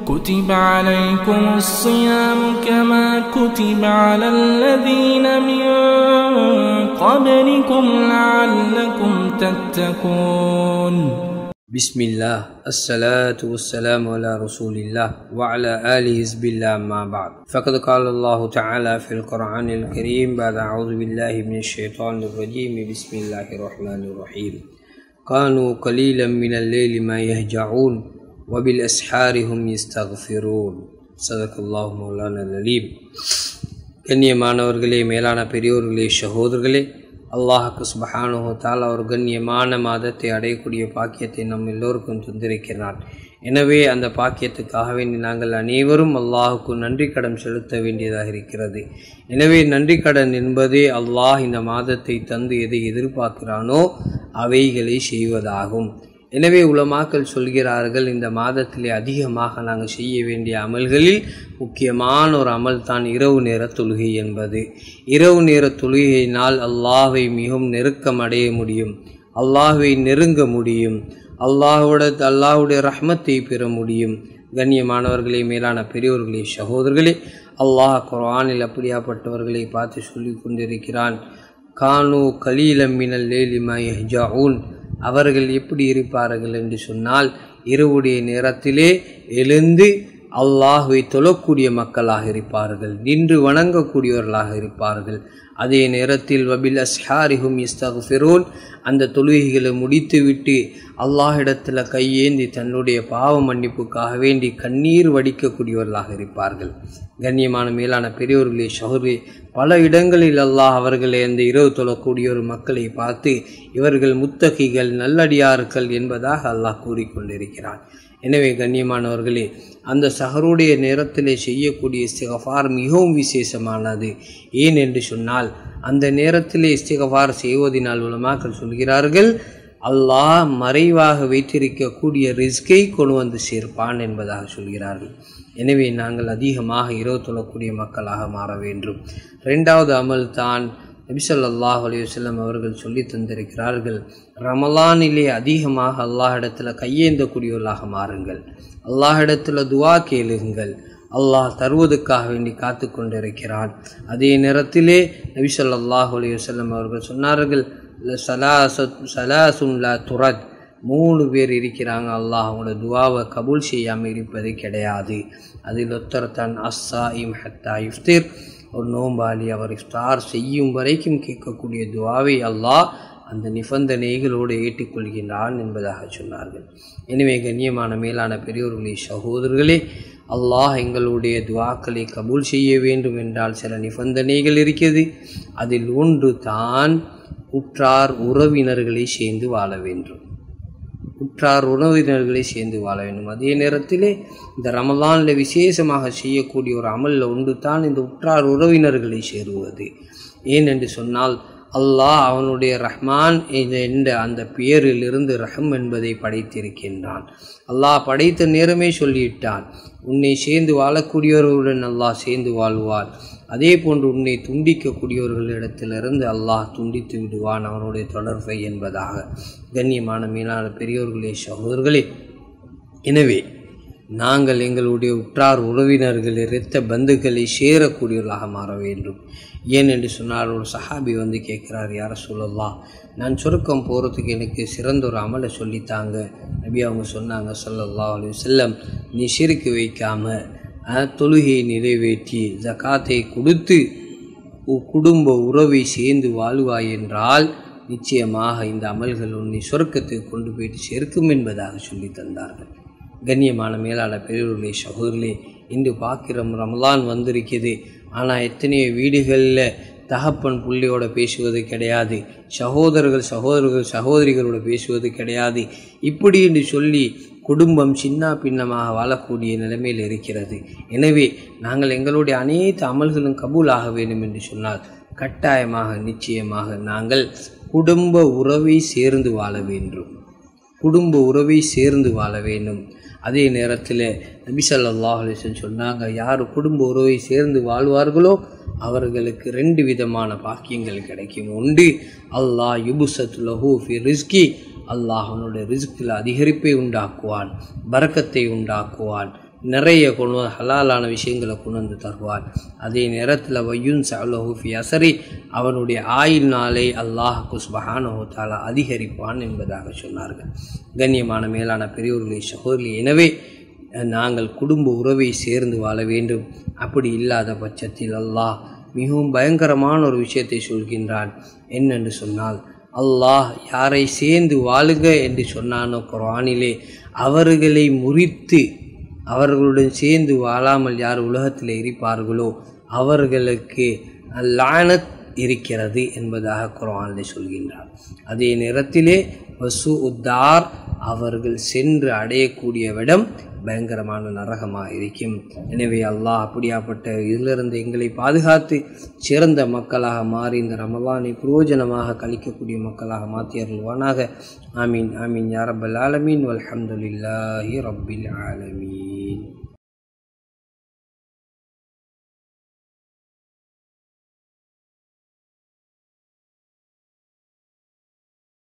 كتب عليكم الصيام كما كتب على الذين من قبلكم لعلكم تتقون بسم الله الصلاة والسلام على رسول الله وعلى آله حزب الله ما بعد فقد قال الله تعالى في القرآن الكريم بعد أعوذ بالله من الشيطان الرجيم بسم الله الرحمن الرحيم كانوا قليلا من الليل ما يهجعون وبالأسحار هم يستغفرون صدق الله مولانا العليم கண்ணியமானவர்களே மேலான பெரியோர்களே சகோதரர்களே அல்லாஹுக்கு சுபஹானுஹு தாலா ஒரு கண்ணியமான மாதத்தை அடையக்கூடிய பாக்கியத்தை நம் எல்லோருக்கும் தந்திருக்கிறான் எனவே அந்த பாக்கியத்துக்காக வேண்டி நாங்கள் அனைவரும் அல்லாஹுக்கு நன்றி கடன் செலுத்த வேண்டியதாக இருக்கிறது எனவே நன்றி கடன் என்பதே அல்லாஹ் இந்த மாதத்தை தந்து எதை எதிர்பார்க்கிறானோ அவைகளை செய்வதாகும் எனவே உலமாக்கள் சொல்கிறார்கள் இந்த மாதத்திலே அதிகமாக நாங்கள் செய்ய வேண்டிய அமல்களில் முக்கியமான ஒரு அமல் தான் இரவு நேர தொழுகை என்பது இரவு நேர தொழுகையினால் அல்லாஹை மிகவும் நெருக்கம் அடைய முடியும் அல்லாஹை நெருங்க முடியும் அல்லாஹோட அல்லாஹுடைய ரஹ்மத்தை பெற முடியும் கண்ணியமானவர்களே மேலான பெரியோர்களே சகோதரர்களே அல்லாஹ் குரானில் அப்படியாப்பட்டவர்களை பார்த்து சொல்லி கொண்டிருக்கிறான் கானு கலீலம்மினல் லேலிமா யஹ்ஜாவுன் அவர்கள் எப்படி இருப்பார்கள் என்று சொன்னால் இரவுடைய நேரத்திலே எழுந்து அல்லாஹுவை தொழக்கூடிய மக்களாக இருப்பார்கள் நின்று வணங்கக்கூடியவர்களாக இருப்பார்கள் அதே நேரத்தில் வபில் அஸ்ஹாரிஹும் இஸ்தகுஃபிரோன் அந்த தொழுகைகளை முடித்துவிட்டு அல்லாஹிடத்தில் கையேந்தி தன்னுடைய பாவ மன்னிப்புக்காக வேண்டி கண்ணீர் வடிக்கக்கூடியவர்களாக இருப்பார்கள் கண்ணியமான மேலான பெரியோர்களே சௌரி பல இடங்களில் அல்லாஹ் அவர்களை அந்த இரவு தொழக்கூடிய ஒரு மக்களை பார்த்து இவர்கள் முத்தகிகள் நல்லடியார்கள் என்பதாக அல்லாஹ் கூறிக்கொண்டிருக்கிறான் எனவே கண்ணியமானவர்களே அந்த சஹருடைய நேரத்திலே செய்யக்கூடிய இஸ்திகஃபார் மிகவும் விசேஷமானது ஏன் என்று சொன்னால் அந்த நேரத்திலே இஸ்திகஃபார் செய்வதனால் உலமாக்கள் சொல்கிறார்கள் அல்லாஹ் மறைவாக வைத்திருக்கக்கூடிய ரிஸ்கை கொண்டு வந்து சேர்ப்பான் என்பதாக சொல்கிறார்கள் எனவே நாங்கள் அதிகமாக இரவு தொழக்கூடிய மக்களாக மாற வேண்டும் ரெண்டாவது அமல் தான் நபிசல்லாஹ் அலையுசல்லம் அவர்கள் சொல்லி தந்திருக்கிறார்கள் ரமலானிலே அதிகமாக அல்லாஹிடத்தில் கையேந்தக்கூடியவர்களாக மாறுங்கள் அல்லாஹிடத்தில் துவா கேளுங்கள் அல்லாஹ் தருவதற்காக வேண்டி காத்து கொண்டிருக்கிறான் அதே நேரத்திலே நபிசல்லாஹ் அலையுசல்லம் அவர்கள் சொன்னார்கள் சலாசுல்லா துரத் மூணு பேர் இருக்கிறாங்க அல்லாஹ் அவங்களோட துவாவை கபூல் செய்யாமல் இருப்பது கிடையாது அதில் ஒத்தரத்தான் அஸ்ஸா இம் ஹத்தா இஃப்திர் ஒரு நோம்பாளி அவர் இஃப்தார் செய்யும் வரைக்கும் கேட்கக்கூடிய துவாவை அல்லாஹ் அந்த நிபந்தனைகளோடு ஏற்றுக்கொள்கின்றான் என்பதாக சொன்னார்கள் எனவே கண்ணியமான மேலான பெரியோர்களே சகோதரர்களே அல்லாஹ் எங்களுடைய துவாக்களை கபூல் செய்ய வேண்டும் என்றால் சில நிபந்தனைகள் இருக்கிறது அதில் ஒன்று தான் உற்றார் உறவினர்களை சேர்ந்து வாழ வேண்டும் உற்றார் உறவினர்களை சேர்ந்து வாழ வேண்டும் அதே நேரத்திலே இந்த ரமலானில் விசேஷமாக செய்யக்கூடிய ஒரு அமலில் ஒன்று தான் இந்த உற்றார் உறவினர்களை சேருவது ஏன் என்று சொன்னால் அல்லாஹ் அவனுடைய ரஹ்மான் என்ற அந்த பெயரிலிருந்து ரஹம் என்பதை படைத்திருக்கின்றான் அல்லாஹ் படைத்த நேரமே சொல்லிவிட்டான் உன்னை சேர்ந்து வாழக்கூடியவர்களுடன் அல்லாஹ் சேர்ந்து வாழ்வார் அதே போன்று உன்னை துண்டிக்கக்கூடியவர்களிடத்திலிருந்து அல்லாஹ் துண்டித்து விடுவான் அவனுடைய தொடர்பை என்பதாக கண்ணியமான மீனான பெரியோர்களே சகோதரர்களே எனவே நாங்கள் எங்களுடைய உற்றார் உறவினர்கள் இரத்த பந்துக்களை சேரக்கூடியவர்களாக மாற வேண்டும் ஏன் என்று சொன்னால் ஒரு சஹாபி வந்து கேட்குறார் யார சொல்லலாம் நான் சுருக்கம் போகிறதுக்கு எனக்கு சிறந்த ஒரு அமலை சொல்லித்தாங்க நபி அவங்க சொன்னாங்க சொல்லல்லா அலி செல்லம் நீ சிரிக்கு வைக்காமல் தொழுகையை நிறைவேற்றி ஜக்காத்தை கொடுத்து குடும்ப உறவை சேர்ந்து வாழ்வாய் என்றால் நிச்சயமாக இந்த அமல்கள் உன்னை சொர்க்கத்துக்கு கொண்டு போயிட்டு சேர்க்கும் என்பதாக சொல்லி தந்தார்கள் கண்ணியமான மேலாள பெரியவர்களே சகோதரர்களே இன்று பார்க்கிறோம் ரமலான் வந்திருக்குது ஆனால் எத்தனையோ வீடுகளில் தகப்பன் புள்ளியோட பேசுவது கிடையாது சகோதரர்கள் சகோதரர்கள் சகோதரிகளோட பேசுவது கிடையாது இப்படி என்று சொல்லி குடும்பம் சின்ன பின்னமாக வாழக்கூடிய நிலைமையில் இருக்கிறது எனவே நாங்கள் எங்களுடைய அனைத்து அமல்களும் கபூலாக வேண்டும் என்று சொன்னால் கட்டாயமாக நிச்சயமாக நாங்கள் குடும்ப உறவை சேர்ந்து வாழ வேண்டும் குடும்ப உறவை சேர்ந்து வாழ வேண்டும் அதே நேரத்தில் நபி ஸல்லல்லாஹு அலைஹி வஸல்லம் சொன்னாங்க யார் குடும்ப உறவை சேர்ந்து வாழ்வார்களோ அவர்களுக்கு ரெண்டு விதமான பாக்கியங்கள் கிடைக்கும் ஒன்று அல்லாஹ் யுபுசத்து லஹூ ஃபி ரிஸ்கி அல்லாஹ் அவனுடைய ரிஸ்கில் அதிகரிப்பை உண்டாக்குவான் பரக்கத்தை உண்டாக்குவான் நிறைய கொண்டு வந்து ஹலாலான விஷயங்களை கொண்டு வந்து தருவான் அதே நேரத்தில் வையுன் சலஹூஃபி அசரி அவனுடைய ஆயுள் நாளை அல்லாஹ் குஸ்பஹானஹோத்தாலா அதிகரிப்பான் என்பதாக சொன்னார்கள் கண்ணியமான மேலான பெரியோர்களே சகோதரி எனவே நாங்கள் குடும்ப உறவை சேர்ந்து வாழ வேண்டும் அப்படி இல்லாத பட்சத்தில் அல்லாஹ் மிகவும் பயங்கரமான ஒரு விஷயத்தை சொல்கின்றான் என்னென்று சொன்னால் அல்லாஹ் யாரை சேர்ந்து வாழுங்க என்று சொன்னானோ குரானிலே அவர்களை முறித்து அவர்களுடன் சேர்ந்து வாழாமல் யார் உலகத்தில் இருப்பார்களோ அவர்களுக்கு லானத் இருக்கிறது என்பதாக குரானில் சொல்கின்றார் அதே நேரத்திலே வசு உத்தார் அவர்கள் சென்று அடையக்கூடிய விடம் பயங்கரமான நரகமாக இருக்கும் எனவே அல்லாஹ் அப்படியாப்பட்ட இதிலிருந்து எங்களை பாதுகாத்து சிறந்த மக்களாக மாறி இந்த ரமலானை பிரயோஜனமாக கழிக்கக்கூடிய மக்களாக மாற்றி அருள்வானாக ஆமீன் ஆமீன் யா ரப்பல் ஆலமீன் வல்ஹம்துலில்லாஹி ரப்பில் ஆலமீன்